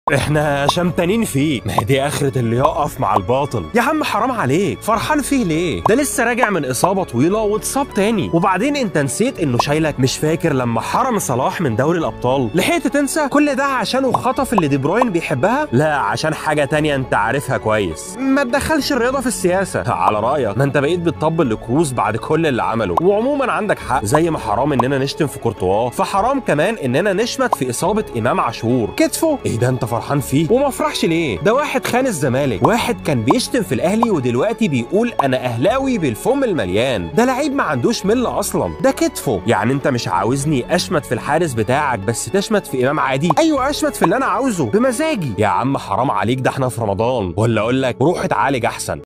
احنا شمتانين فيه ما هي دي اخرة اللي يقف مع الباطل يا عم حرام عليك فرحان فيه ليه ده لسه راجع من اصابة طويلة واتصاب تاني وبعدين انت نسيت انه شايلك مش فاكر لما حرم صلاح من دوري الابطال لحقت تنسى كل ده عشانه خطف اللي دي بروين بيحبها لا عشان حاجة تانية انت عارفها كويس ما تدخلش الرياضة في السياسة على رأيك ما انت بقيت بتطبل لكروز بعد كل اللي عمله وعموما عندك حق زي ما حرام اننا نشتم في كورتوا فحرام كمان اننا نشمت في اصابة امام عاشور كتفه ايه ده انت فرحان فيه وما افرحش ليه ده واحد خان الزمالك واحد كان بيشتم في الاهلي ودلوقتي بيقول انا اهلاوي بالفم المليان ده لعيب ما عندوش مله اصلا ده كتفه يعني انت مش عاوزني اشمت في الحارس بتاعك بس تشمت في امام عادي ايوه اشمت في اللي انا عاوزه بمزاجي يا عم حرام عليك ده احنا في رمضان ولا اقول لك روح اتعالج احسن